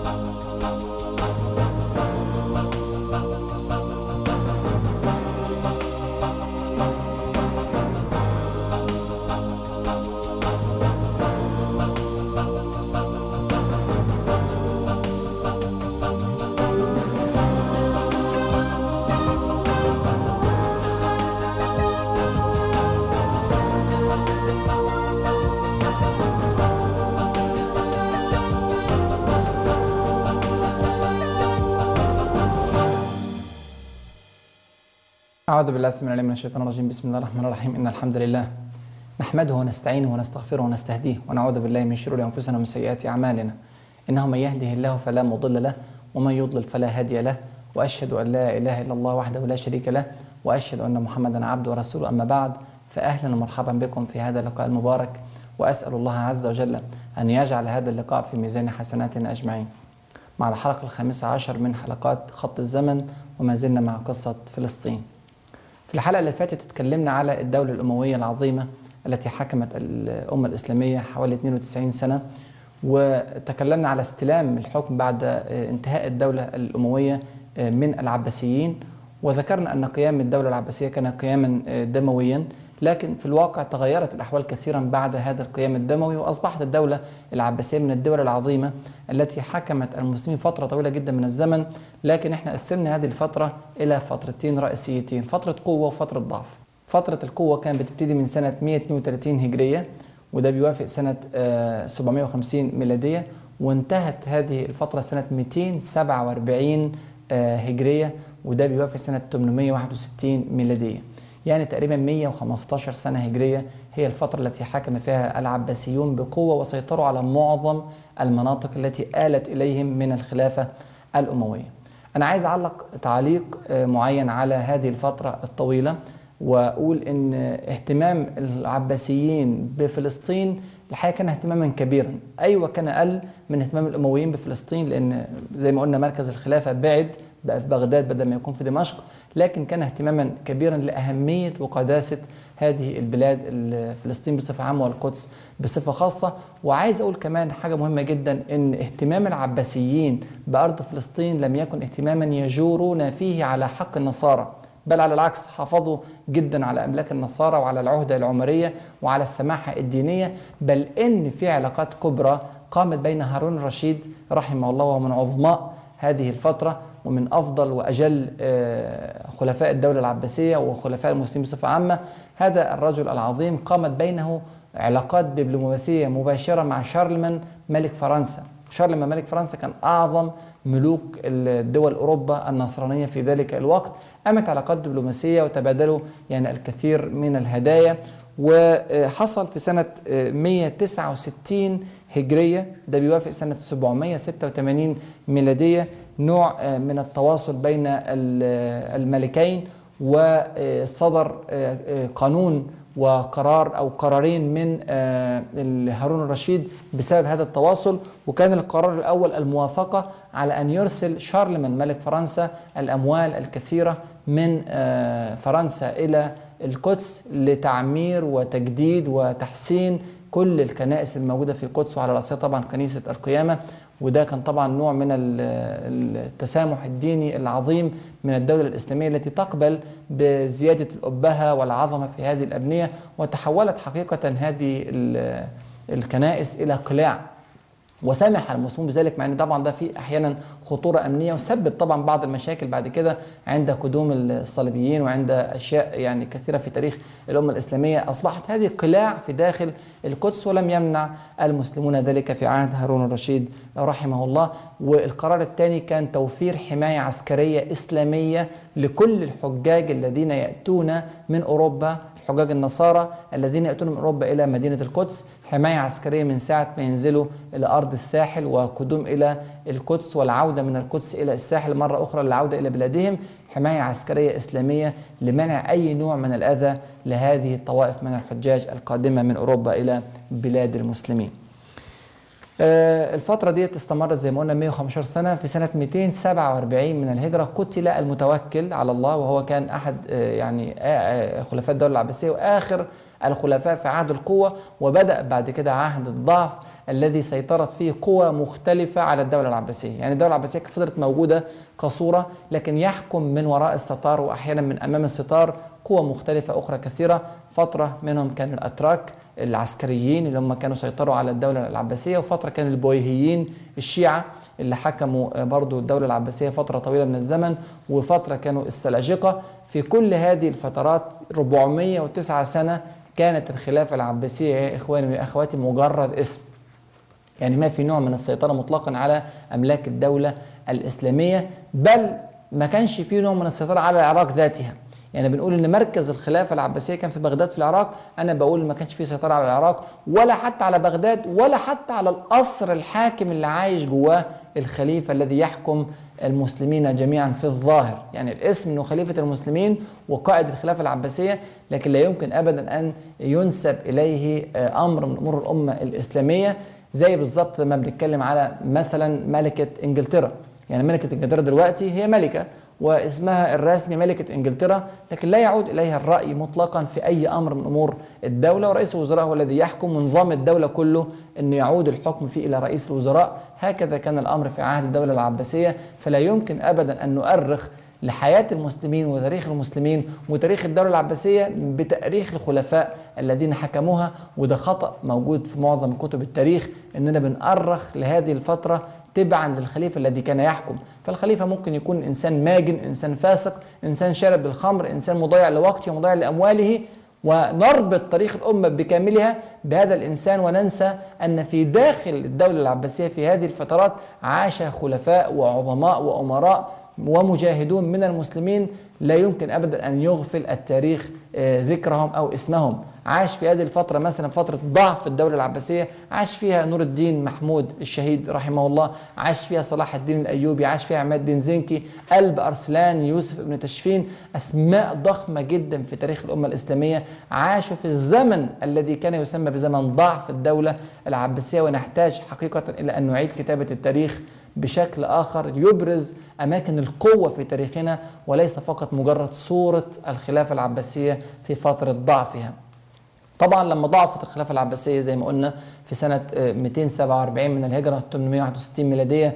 أعوذ بالله السميع العليم من الشيطان الرجيم بسم الله الرحمن الرحيم إن الحمد لله نحمده ونستعينه ونستغفره ونستهديه ونعوذ بالله من شرور أنفسنا ومن سيئات أعمالنا إنه من يهده الله فلا مضل له ومن يضلل فلا هادي له وأشهد أن لا إله إلا الله وحده لا شريك له وأشهد أن محمدا عبده ورسوله أما بعد فأهلا ومرحبا بكم في هذا اللقاء المبارك وأسأل الله عز وجل أن يجعل هذا اللقاء في ميزان حسناتنا أجمعين مع الحلقة الخامسة عشر من حلقات خط الزمن وما زلنا مع قصة فلسطين في الحلقة اللي فاتت اتكلمنا على الدولة الأموية العظيمة التي حكمت الأمة الإسلامية حوالي 92 سنة وتكلمنا على استلام الحكم بعد انتهاء الدولة الأموية من العباسيين وذكرنا أن قيام الدولة العباسية كان قياما دمويا لكن في الواقع تغيرت الأحوال كثيرا بعد هذا القيام الدموي وأصبحت الدولة العباسية من الدول العظيمة التي حكمت المسلمين فترة طويلة جدا من الزمن لكن احنا قسمنا هذه الفترة إلى فترتين رئيسيتين فترة قوة وفترة ضعف فترة القوة كانت بتبتدي من سنة 132 هجرية وده بيوافق سنة 750 ميلادية وانتهت هذه الفترة سنة 247 هجرية وده بيوافق سنة 861 ميلادية يعني تقريبا 115 سنة هجرية هي الفترة التي حكم فيها العباسيون بقوة وسيطروا على معظم المناطق التي آلت إليهم من الخلافة الأموية أنا عايز أعلق تعليق معين على هذه الفترة الطويلة وأقول إن اهتمام العباسيين بفلسطين الحقيقة كان اهتماما كبيرا أيوة كان أقل من اهتمام الأمويين بفلسطين لأن زي ما قلنا مركز الخلافة بعد بقى في بغداد بدل ما يكون في دمشق لكن كان اهتماما كبيرا لأهمية وقداسة هذه البلاد فلسطين بصفة عامة والقدس بصفة خاصة وعايز أقول كمان حاجة مهمة جدا إن اهتمام العباسيين بأرض فلسطين لم يكن اهتماما يجورون فيه على حق النصارى بل على العكس حافظوا جدا على املاك النصارى وعلى العهده العمريه وعلى السماحه الدينيه بل ان في علاقات كبرى قامت بين هارون الرشيد رحمه الله وهو من عظماء هذه الفتره ومن افضل واجل خلفاء الدوله العباسيه وخلفاء المسلمين بصفه عامه هذا الرجل العظيم قامت بينه علاقات دبلوماسيه مباشره مع شارلمان ملك فرنسا شارلمان ملك فرنسا كان اعظم ملوك الدول اوروبا النصرانيه في ذلك الوقت قامت علاقات دبلوماسيه وتبادلوا يعني الكثير من الهدايا وحصل في سنه 169 هجريه ده بيوافق سنه 786 ميلاديه نوع من التواصل بين الملكين وصدر قانون وقرار او قرارين من هارون الرشيد بسبب هذا التواصل وكان القرار الاول الموافقه على ان يرسل شارلمان ملك فرنسا الاموال الكثيره من فرنسا الى القدس لتعمير وتجديد وتحسين كل الكنائس الموجوده في القدس وعلى راسها طبعا كنيسه القيامه وده كان طبعا نوع من التسامح الديني العظيم من الدولة الإسلامية التي تقبل بزيادة الأبهة والعظمة في هذه الأبنية وتحولت حقيقة هذه الكنائس إلى قلاع وسامح المسلمون بذلك مع ان طبعا ده في احيانا خطوره امنيه وسبب طبعا بعض المشاكل بعد كده عند قدوم الصليبيين وعند اشياء يعني كثيره في تاريخ الامه الاسلاميه اصبحت هذه قلاع في داخل القدس ولم يمنع المسلمون ذلك في عهد هارون الرشيد رحمه الله والقرار الثاني كان توفير حمايه عسكريه اسلاميه لكل الحجاج الذين ياتون من اوروبا حجاج النصارى الذين يأتون من أوروبا إلى مدينة القدس حماية عسكرية من ساعة ما ينزلوا إلى أرض الساحل وقدوم إلى القدس والعودة من القدس إلى الساحل مرة أخرى للعودة إلى بلادهم حماية عسكرية إسلامية لمنع أي نوع من الأذى لهذه الطوائف من الحجاج القادمة من أوروبا إلى بلاد المسلمين آه، الفترة دي استمرت زي ما قلنا 115 سنة في سنة 247 من الهجرة قتل المتوكل على الله وهو كان أحد آه، يعني آه، آه، خلفاء الدولة العباسية وآخر الخلفاء في عهد القوة وبدأ بعد كده عهد الضعف الذي سيطرت فيه قوى مختلفة على الدولة العباسية يعني الدولة العباسية فضلت موجودة كصورة لكن يحكم من وراء الستار وأحيانا من أمام الستار قوى مختلفة أخرى كثيرة فترة منهم كان الأتراك العسكريين اللي هم كانوا سيطروا على الدولة العباسية وفترة كان البويهيين الشيعة اللي حكموا برضو الدولة العباسية فترة طويلة من الزمن وفترة كانوا السلاجقة في كل هذه الفترات 409 سنة كانت الخلافة العباسية يا إخواني وأخواتي مجرد اسم يعني ما في نوع من السيطرة مطلقا على أملاك الدولة الإسلامية بل ما كانش في نوع من السيطرة على العراق ذاتها يعني بنقول ان مركز الخلافه العباسيه كان في بغداد في العراق انا بقول ما كانش فيه سيطره على العراق ولا حتى على بغداد ولا حتى على القصر الحاكم اللي عايش جواه الخليفه الذي يحكم المسلمين جميعا في الظاهر يعني الاسم انه خليفه المسلمين وقائد الخلافه العباسيه لكن لا يمكن ابدا ان ينسب اليه آه، امر من امور الامه الاسلاميه زي بالظبط لما بنتكلم على مثلا ملكه انجلترا يعني ملكه انجلترا دلوقتي هي ملكه واسمها الرسمي ملكة إنجلترا لكن لا يعود إليها الرأي مطلقا في أي أمر من أمور الدولة ورئيس الوزراء هو الذي يحكم ونظام الدولة كله أن يعود الحكم فيه إلى رئيس الوزراء هكذا كان الأمر في عهد الدولة العباسية فلا يمكن أبدا أن نؤرخ لحياة المسلمين وتاريخ المسلمين وتاريخ الدولة العباسية بتاريخ الخلفاء الذين حكموها وده خطأ موجود في معظم كتب التاريخ إننا بنأرخ لهذه الفترة تبعا للخليفة الذي كان يحكم فالخليفة ممكن يكون إنسان ماجن إنسان فاسق إنسان شارب بالخمر إنسان مضيع لوقته ومضيع لأمواله ونربط تاريخ الأمة بكاملها بهذا الإنسان وننسى أن في داخل الدولة العباسية في هذه الفترات عاش خلفاء وعظماء وأمراء ومجاهدون من المسلمين لا يمكن ابدا ان يغفل التاريخ آه، ذكرهم او اسمهم عاش في هذه الفترة مثلا فترة ضعف الدولة العباسية عاش فيها نور الدين محمود الشهيد رحمه الله عاش فيها صلاح الدين الأيوبي عاش فيها عماد الدين زنكي قلب أرسلان يوسف ابن تشفين أسماء ضخمة جدا في تاريخ الأمة الإسلامية عاشوا في الزمن الذي كان يسمى بزمن ضعف الدولة العباسية ونحتاج حقيقة إلى أن نعيد كتابة التاريخ بشكل آخر يبرز أماكن القوة في تاريخنا وليس فقط مجرد صورة الخلافة العباسية في فترة ضعفها طبعا لما ضعفت الخلافة العباسية زي ما قلنا في سنة آه، 247 من الهجرة 861 ميلادية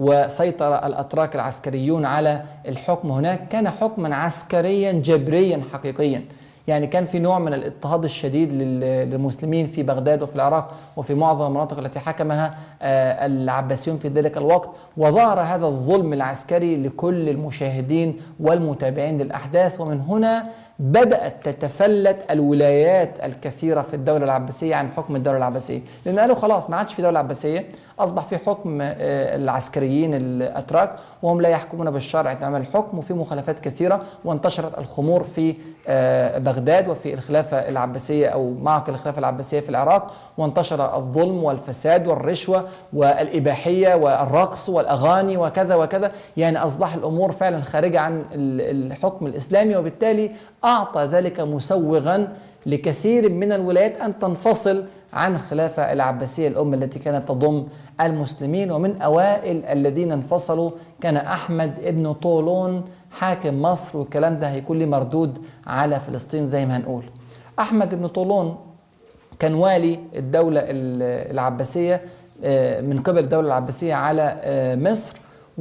وسيطر الأتراك العسكريون على الحكم هناك كان حكما عسكريا جبريا حقيقيا يعني كان في نوع من الاضطهاد الشديد لل- للمسلمين في بغداد وفي العراق وفي معظم المناطق التي حكمها آه، العباسيون في ذلك الوقت وظهر هذا الظلم العسكري لكل المشاهدين والمتابعين للأحداث ومن هنا بدأت تتفلت الولايات الكثيرة في الدولة العباسية عن حكم الدولة العباسية لأن قالوا خلاص ما عادش في دولة عباسية أصبح في حكم آه، العسكريين الأتراك وهم لا يحكمون بالشرع تمام الحكم وفي مخالفات كثيرة وانتشرت الخمور في آه، بغداد وفي الخلافة العباسية أو معقل الخلافة العباسية في العراق وانتشر الظلم والفساد والرشوة والإباحية والرقص والأغاني وكذا وكذا يعني أصبح الأمور فعلا خارجة عن ال- الحكم الإسلامي وبالتالي أعطى ذلك مسوغا لكثير من الولايات أن تنفصل عن الخلافة العباسية الأم التي كانت تضم المسلمين ومن أوائل الذين انفصلوا كان أحمد ابن طولون حاكم مصر والكلام ده هيكون ليه مردود على فلسطين زي ما هنقول أحمد ابن طولون كان والي الدولة ال- العباسية آه، من قبل الدولة العباسية على آه، مصر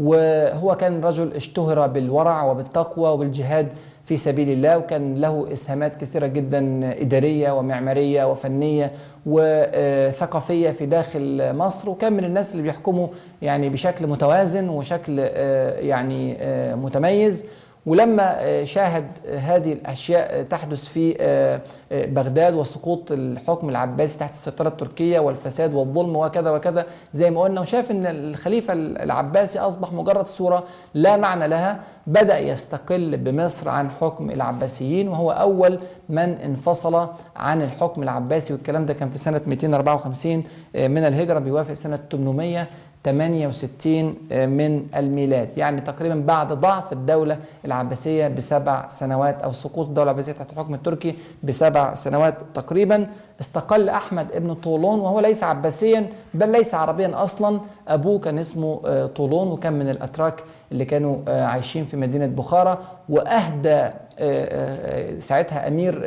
وهو كان رجل اشتهر بالورع وبالتقوى وبالجهاد في سبيل الله وكان له اسهامات كثيره جدا اداريه ومعماريه وفنيه وثقافيه في داخل مصر وكان من الناس اللي بيحكموا يعني بشكل متوازن وشكل آه، يعني آه، متميز ولما آه، شاهد هذه الاشياء تحدث في آه، آه، بغداد وسقوط الحكم العباسي تحت السيطره التركيه والفساد والظلم وكذا وكذا زي ما قلنا وشاف ان الخليفه العباسي اصبح مجرد صوره لا معنى لها بدا يستقل بمصر عن حكم العباسيين وهو اول من انفصل عن الحكم العباسي والكلام ده كان في سنه 254 من الهجره بيوافق سنه 800 68 من الميلاد يعني تقريبا بعد ضعف الدولة العباسية بسبع سنوات أو سقوط الدولة العباسية تحت الحكم التركي بسبع سنوات تقريبا استقل أحمد ابن طولون وهو ليس عباسيا بل ليس عربيا أصلا أبوه كان اسمه طولون وكان من الأتراك اللي كانوا عايشين في مدينة بخارى وأهدى ساعتها أمير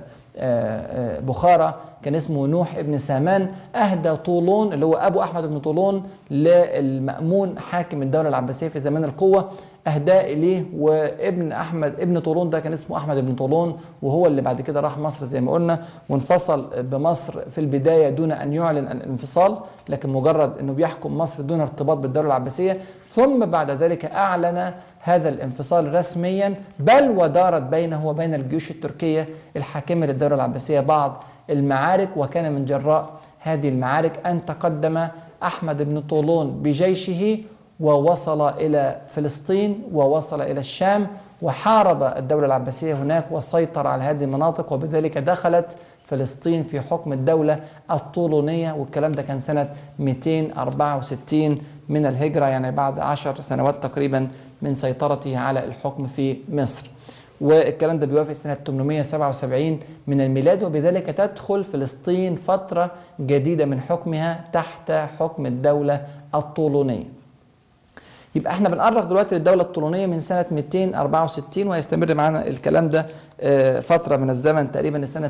بخارى كان اسمه نوح ابن سامان أهدى طولون اللي هو أبو أحمد بن طولون للمأمون حاكم الدولة العباسية في زمان القوة أهداه إليه وابن أحمد ابن طولون ده كان اسمه أحمد بن طولون وهو اللي بعد كده راح مصر زي ما قلنا وانفصل بمصر في البداية دون أن يعلن الانفصال لكن مجرد أنه بيحكم مصر دون ارتباط بالدولة العباسية ثم بعد ذلك أعلن هذا الانفصال رسميا بل ودارت بينه وبين الجيوش التركية الحاكمة للدولة العباسية بعض المعارك وكان من جراء هذه المعارك أن تقدم أحمد بن طولون بجيشه ووصل إلى فلسطين ووصل إلى الشام وحارب الدولة العباسية هناك وسيطر على هذه المناطق وبذلك دخلت فلسطين في حكم الدولة الطولونية والكلام ده كان سنة 264 من الهجرة يعني بعد عشر سنوات تقريبا من سيطرته على الحكم في مصر والكلام ده بيوافق سنة 877 من الميلاد وبذلك تدخل فلسطين فترة جديدة من حكمها تحت حكم الدولة الطولونية يبقى احنا بنقرق دلوقتي للدولة الطولونية من سنة 264 وهيستمر معانا الكلام ده فترة من الزمن تقريبا لسنة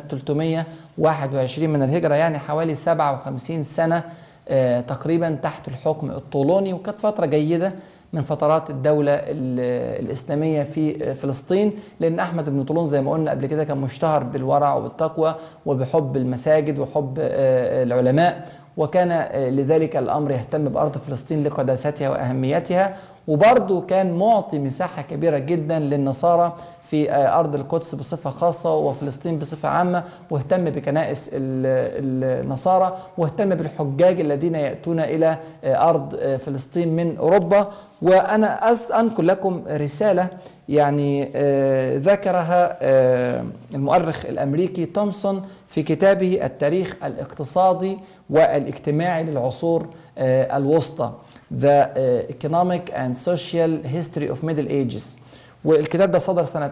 321 من الهجرة يعني حوالي 57 سنة تقريبا تحت الحكم الطولوني وكانت فترة جيدة من فترات الدولة الإسلامية في فلسطين لأن أحمد بن طولون زي ما قلنا قبل كده كان مشتهر بالورع وبالتقوى وبحب المساجد وحب العلماء وكان لذلك الأمر يهتم بأرض فلسطين لقداستها وأهميتها وبرضه كان معطي مساحة كبيرة جدا للنصارى في أرض القدس بصفة خاصة وفلسطين بصفة عامة واهتم بكنائس النصارى واهتم بالحجاج الذين يأتون إلى أرض فلسطين من أوروبا وأنا أنقل لكم رسالة يعني ذكرها المؤرخ الأمريكي تومسون في كتابه التاريخ الاقتصادي والاجتماعي للعصور الوسطى The Economic and Social History of Middle Ages والكتاب ده صدر سنة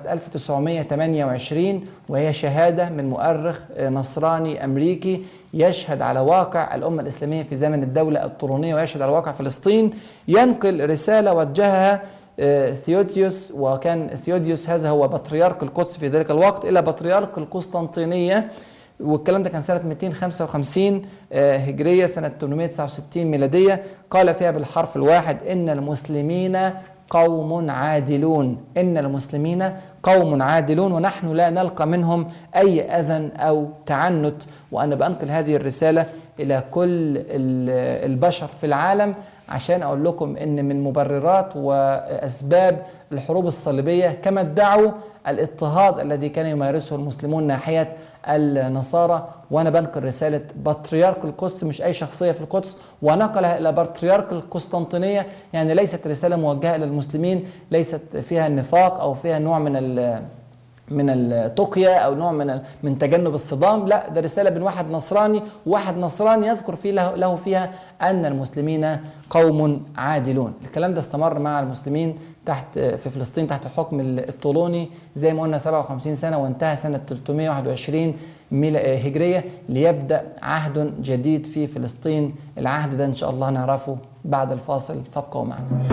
1928 وهي شهادة من مؤرخ نصراني أمريكي يشهد على واقع الأمة الإسلامية في زمن الدولة الطولونية ويشهد على واقع فلسطين ينقل رسالة وجهها ثيوديوس وكان ثيوديوس هذا هو بطريرك القدس في ذلك الوقت إلى بطريرك القسطنطينية والكلام ده كان سنة 255 هجرية سنة 869 ميلادية قال فيها بالحرف الواحد إن المسلمين قوم عادلون إن المسلمين قوم عادلون ونحن لا نلقى منهم أي أذى أو تعنت وأنا بأنقل هذه الرسالة إلى كل البشر في العالم عشان أقول لكم إن من مبررات وأسباب الحروب الصليبية كما ادعوا الاضطهاد الذي كان يمارسه المسلمون ناحية النصارى وأنا بنقل رسالة بطريرك القدس مش أي شخصية في القدس ونقلها إلى بطريرك القسطنطينية يعني ليست رسالة موجهة إلى المسلمين ليست فيها النفاق أو فيها نوع من من التقية أو نوع من من تجنب الصدام لا ده رسالة من واحد نصراني وواحد نصراني يذكر فيه له, له فيها أن المسلمين قوم عادلون الكلام ده استمر مع المسلمين تحت في فلسطين تحت الحكم الطولوني زي ما قلنا 57 سنة وانتهى سنة 321 هجرية ليبدأ عهد جديد في فلسطين العهد ده إن شاء الله نعرفه بعد الفاصل فابقوا معنا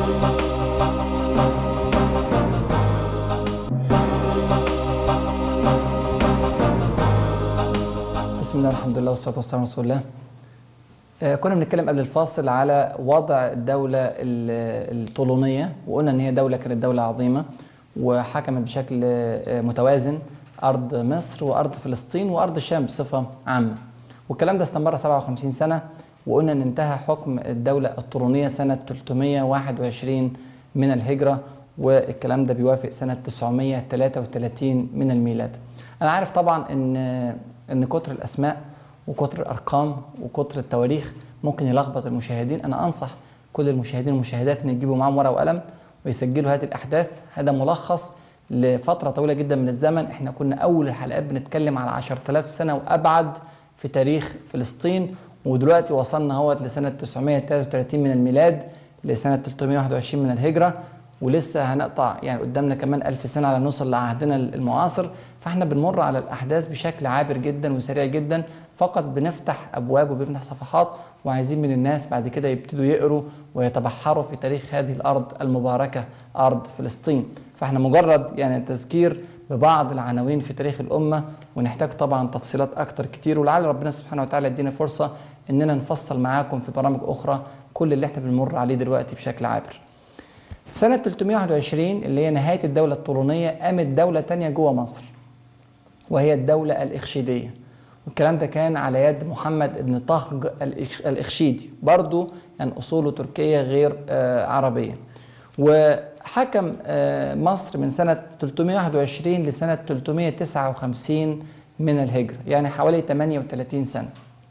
بسم الله الحمد لله والصلاه والسلام على رسول الله. آه كنا بنتكلم قبل الفاصل على وضع الدوله الطولونيه وقلنا ان هي دوله كانت دوله عظيمه وحكمت بشكل آه متوازن ارض مصر وارض فلسطين وارض الشام بصفه عامه. والكلام ده استمر 57 سنه وقلنا ان انتهى حكم الدوله الطولونيه سنه 321 من الهجره والكلام ده بيوافق سنه 933 من الميلاد. انا عارف طبعا ان ان كتر الاسماء وكتر الارقام وكتر التواريخ ممكن يلخبط المشاهدين انا انصح كل المشاهدين والمشاهدات ان يجيبوا معاهم ورقه وقلم ويسجلوا هذه الاحداث هذا ملخص لفتره طويله جدا من الزمن احنا كنا اول الحلقات بنتكلم على 10000 سنه وابعد في تاريخ فلسطين ودلوقتي وصلنا اهوت لسنة 933 من الميلاد لسنة 321 من الهجرة ولسه هنقطع يعني قدامنا كمان ألف سنة على نوصل لعهدنا المعاصر فاحنا بنمر على الأحداث بشكل عابر جدا وسريع جدا فقط بنفتح أبواب وبنفتح صفحات وعايزين من الناس بعد كده يبتدوا يقروا ويتبحروا في تاريخ هذه الأرض المباركة أرض فلسطين فاحنا مجرد يعني تذكير ببعض العناوين في تاريخ الأمة ونحتاج طبعا تفصيلات أكتر كتير ولعل ربنا سبحانه وتعالى يدينا فرصة إننا نفصل معاكم في برامج أخرى كل اللي احنا بنمر عليه دلوقتي بشكل عابر سنة 321 اللي هي نهاية الدولة الطولونية قامت دولة تانية جوه مصر وهي الدولة الإخشيدية والكلام ده كان على يد محمد بن طخج الإخشيدي برضو يعني أصوله تركية غير آه عربية وحكم آه مصر من سنة 321 لسنة 359 من الهجرة يعني حوالي 38 سنة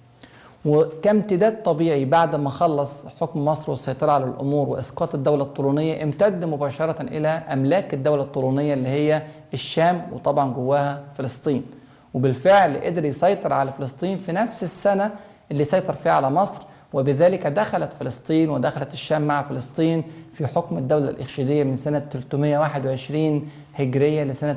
وكامتداد طبيعي بعد ما خلص حكم مصر والسيطرة على الأمور وإسقاط الدولة الطولونية امتد مباشرة إلى أملاك الدولة الطولونية اللي هي الشام وطبعا جواها فلسطين وبالفعل قدر يسيطر على فلسطين في نفس السنة اللي سيطر فيها على مصر وبذلك دخلت فلسطين ودخلت الشام مع فلسطين في حكم الدولة الإخشيدية من سنة 321 هجرية لسنة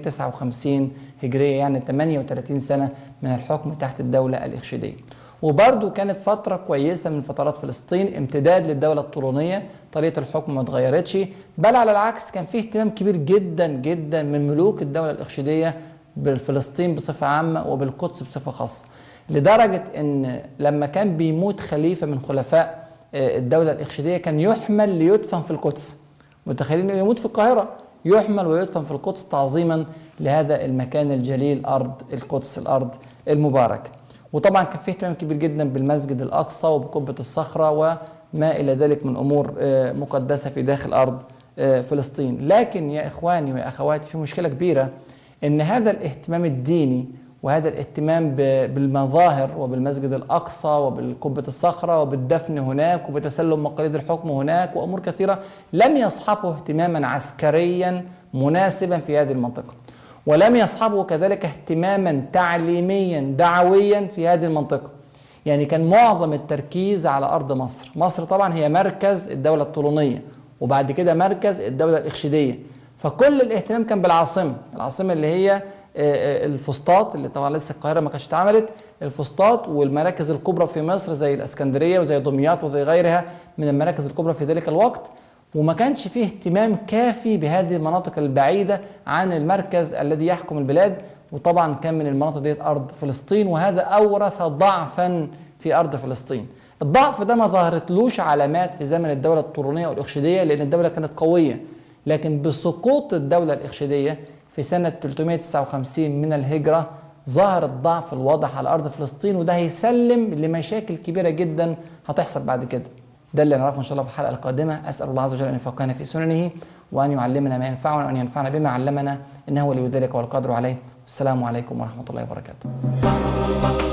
359 هجرية يعني 38 سنة من الحكم تحت الدولة الإخشيدية وبرضه كانت فترة كويسة من فترات فلسطين امتداد للدولة الطولونية طريقة الحكم ما اتغيرتش بل على العكس كان فيه اهتمام كبير جدا جدا من ملوك الدولة الإخشيدية بالفلسطين بصفة عامة وبالقدس بصفة خاصة لدرجة ان لما كان بيموت خليفة من خلفاء الدولة الإخشيدية كان يحمل ليدفن في القدس متخيلين انه يموت في القاهرة يحمل ويدفن في القدس تعظيما لهذا المكان الجليل أرض القدس الأرض المباركة وطبعا كان فيه اهتمام كبير جدا بالمسجد الأقصى وبقبة الصخرة وما إلى ذلك من أمور مقدسة في داخل أرض فلسطين لكن يا إخواني ويا أخواتي في مشكلة كبيرة إن هذا الاهتمام الديني وهذا الاهتمام بالمظاهر وبالمسجد الأقصى وبالقبة الصخرة وبالدفن هناك وبتسلم مقاليد الحكم هناك وأمور كثيرة لم يصحبه اهتماما عسكريا مناسبا في هذه المنطقة ولم يصحبه كذلك اهتماما تعليميا دعويا في هذه المنطقة يعني كان معظم التركيز على أرض مصر مصر طبعا هي مركز الدولة الطولونية وبعد كده مركز الدولة الإخشيدية فكل الاهتمام كان بالعاصمة العاصمة اللي هي الفسطاط اللي طبعا لسه القاهره ما كانتش اتعملت الفسطاط والمراكز الكبرى في مصر زي الاسكندريه وزي دمياط وزي غيرها من المراكز الكبرى في ذلك الوقت وما كانش فيه اهتمام كافي بهذه المناطق البعيده عن المركز الذي يحكم البلاد وطبعا كان من المناطق ديت ارض فلسطين وهذا اورث ضعفا في ارض فلسطين الضعف ده ما ظهرتلوش علامات في زمن الدوله الطولونيه والاخشيديه لان الدوله كانت قويه لكن بسقوط الدوله الاخشيديه في سنة 359 من الهجرة ظهر الضعف الواضح على أرض فلسطين وده هيسلم لمشاكل كبيرة جدا هتحصل بعد كده ده اللي نعرفه إن شاء الله في الحلقة القادمة أسأل الله عز وجل أن يفقهنا في سننه وأن يعلمنا ما ينفعنا وأن ينفعنا بما علمنا إنه ولي ذلك والقدر عليه السلام عليكم ورحمة الله وبركاته